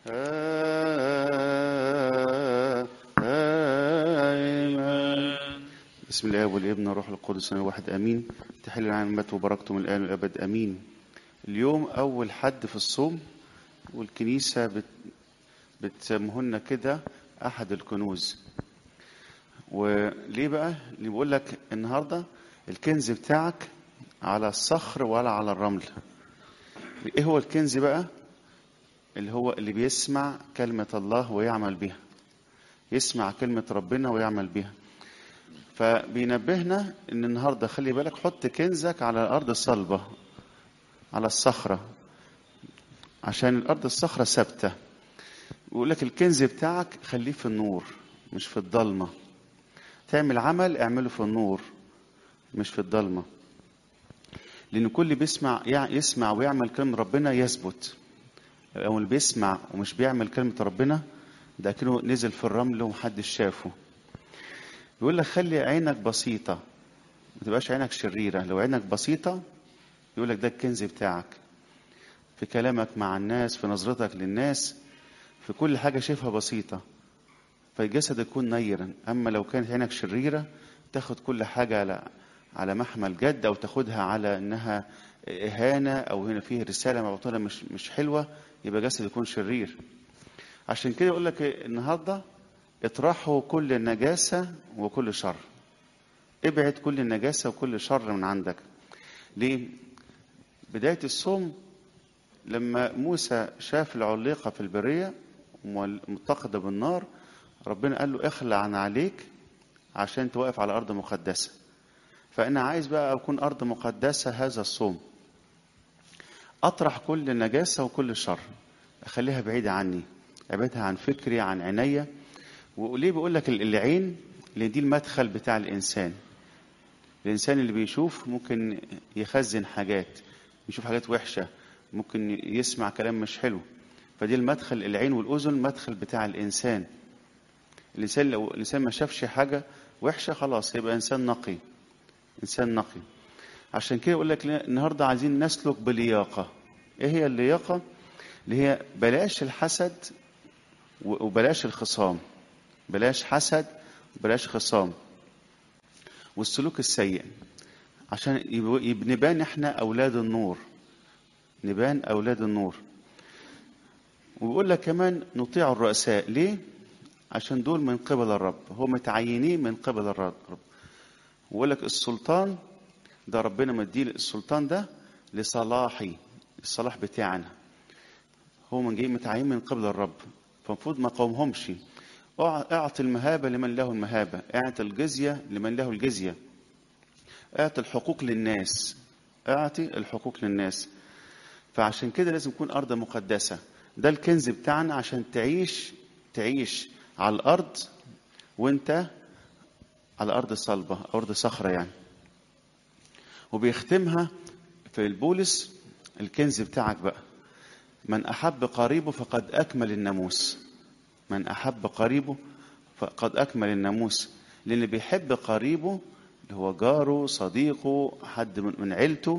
آمين بسم الله والابن والروح القدس واحد امين تحل نعمته وبركته من الان والابد امين اليوم اول حد في الصوم والكنيسه بت بتسمهن كده احد الكنوز وليه بقى اللي بيقول لك النهارده الكنز بتاعك على الصخر ولا على الرمل ايه هو الكنز بقى اللي هو اللي بيسمع كلمة الله ويعمل بها يسمع كلمة ربنا ويعمل بها فبينبهنا ان النهاردة خلي بالك حط كنزك على الارض الصلبة على الصخرة عشان الارض الصخرة ثابتة يقول لك الكنز بتاعك خليه في النور مش في الضلمة تعمل عمل اعمله في النور مش في الضلمة لأن كل بيسمع يسمع ويعمل كلمة ربنا يثبت أو اللي بيسمع ومش بيعمل كلمة ربنا ده كأنه نزل في الرمل ومحدش شافه يقول لك خلي عينك بسيطة ما تبقاش عينك شريرة لو عينك بسيطة يقول لك ده الكنز بتاعك في كلامك مع الناس في نظرتك للناس في كل حاجة شايفها بسيطة فالجسد يكون نيرا أما لو كانت عينك شريرة تاخد كل حاجة على على محمل جد أو تاخدها على إنها إهانة أو هنا فيه رسالة مبطولة مش مش حلوة يبقى جسد يكون شرير عشان كده يقول لك النهارده اطرحوا كل النجاسة وكل شر ابعد كل النجاسة وكل شر من عندك ليه بداية الصوم لما موسى شاف العليقة في البرية متقدة بالنار ربنا قال له اخلع عن عليك عشان توقف على أرض مقدسة فأنا عايز بقى أكون أرض مقدسة هذا الصوم أطرح كل نجاسة وكل شر أخليها بعيدة عني أبعدها عن فكري عن عينيا وليه بيقول لك العين لأن دي المدخل بتاع الإنسان الإنسان اللي بيشوف ممكن يخزن حاجات يشوف حاجات وحشة ممكن يسمع كلام مش حلو فدي المدخل العين والأذن المدخل بتاع الإنسان الإنسان لو الإنسان ما شافش حاجة وحشة خلاص يبقى إنسان نقي إنسان نقي عشان كده يقول لك النهاردة عايزين نسلك بلياقة إيه هي اللياقة؟ اللي هي بلاش الحسد وبلاش الخصام بلاش حسد بلاش خصام والسلوك السيء عشان نبان احنا أولاد النور نبان أولاد النور ويقول لك كمان نطيع الرؤساء ليه؟ عشان دول من قبل الرب هم متعينين من قبل الرب ويقول لك السلطان ده ربنا مديه السلطان ده لصلاحي الصلاح بتاعنا هو من جاي متعين من قبل الرب فالمفروض ما قومهمش اعطي المهابة لمن له المهابة اعطي الجزية لمن له الجزية اعطي الحقوق للناس اعطي الحقوق للناس فعشان كده لازم يكون أرض مقدسة ده الكنز بتاعنا عشان تعيش تعيش على الأرض وانت على أرض صلبة أرض صخرة يعني وبيختمها في البولس الكنز بتاعك بقى من أحب قريبه فقد أكمل الناموس من أحب قريبه فقد أكمل الناموس لأن بيحب قريبه اللي هو جاره صديقه حد من عيلته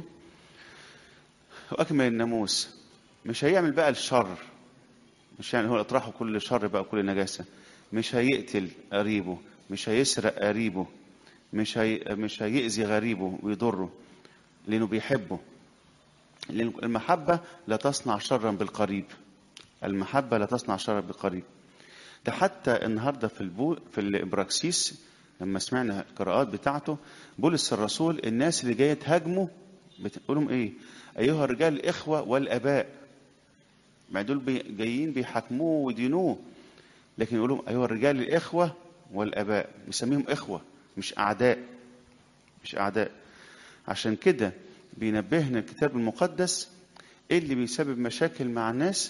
وأكمل الناموس مش هيعمل بقى الشر مش يعني هو اطرحه كل شر بقى كل نجاسة مش هيقتل قريبه مش هيسرق قريبه مش هي مش هيأذي غريبه ويضره لأنه بيحبه لأن المحبة لا تصنع شرا بالقريب المحبة لا تصنع شرا بالقريب ده حتى النهاردة في البو في الإبراكسيس لما سمعنا القراءات بتاعته بولس الرسول الناس اللي جاية تهاجمه بتقول لهم إيه أيها الرجال الإخوة والآباء ما دول بي جايين بيحاكموه ويدينوه لكن يقول لهم أيها الرجال الإخوة والآباء بيسميهم إخوة مش أعداء مش أعداء عشان كده بينبهنا الكتاب المقدس ايه اللي بيسبب مشاكل مع الناس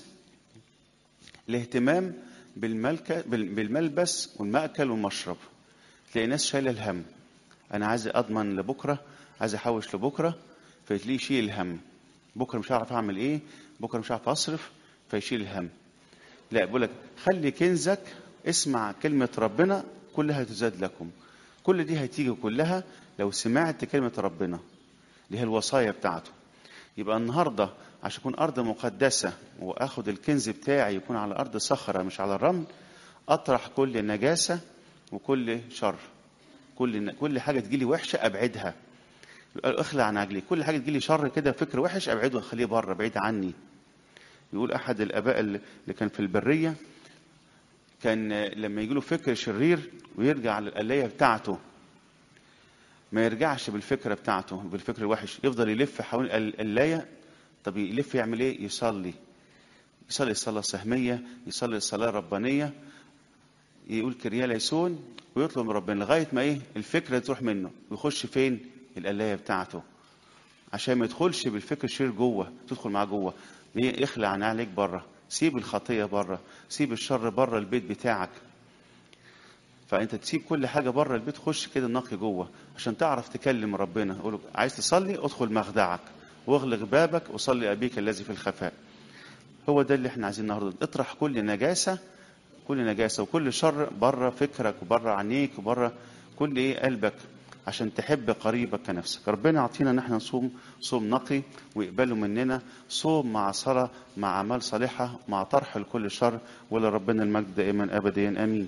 الاهتمام بالملكة بالملبس والمأكل والمشرب تلاقي ناس شايله الهم انا عايز اضمن لبكره عايز احوش لبكره فتلاقيه يشيل الهم بكره مش هعرف اعمل ايه بكره مش هعرف اصرف فيشيل الهم لا بقول لك خلي كنزك اسمع كلمه ربنا كلها تزاد لكم كل دي هتيجي كلها لو سمعت كلمه ربنا اللي هي الوصايا بتاعته يبقى النهارده عشان تكون ارض مقدسه واخد الكنز بتاعي يكون على ارض صخره مش على الرمل اطرح كل نجاسه وكل شر كل كل حاجه تجيلي وحشه ابعدها اخلع عن عجلي كل حاجه تجيلي شر كده فكر وحش ابعده خليه بره بعيد عني يقول احد الاباء اللي كان في البريه كان لما يجيله فكر شرير ويرجع للقلايه بتاعته ما يرجعش بالفكره بتاعته بالفكر الوحش يفضل يلف حوالين القلايه طب يلف يعمل ايه يصلي يصلي الصلاه السهميه يصلي الصلاه الربانيه يقول كريا ليسون ويطلب من ربنا لغايه ما ايه الفكره تروح منه ويخش فين القلايه بتاعته عشان ما يدخلش بالفكر الشرير جوه تدخل معاه جوه يخلع عن عليك بره سيب الخطيه بره سيب الشر بره البيت بتاعك فانت تسيب كل حاجه بره البيت خش كده نقي جوه عشان تعرف تكلم ربنا قول عايز تصلي ادخل مخدعك واغلق بابك وصلي ابيك الذي في الخفاء هو ده اللي احنا عايزين النهارده اطرح كل نجاسه كل نجاسه وكل شر بره فكرك وبره عينيك وبره كل ايه قلبك عشان تحب قريبك كنفسك ربنا يعطينا ان احنا نصوم صوم نقي ويقبله مننا صوم مع صلاه مع اعمال صالحه مع طرح لكل شر ولربنا المجد دائما ابديا امين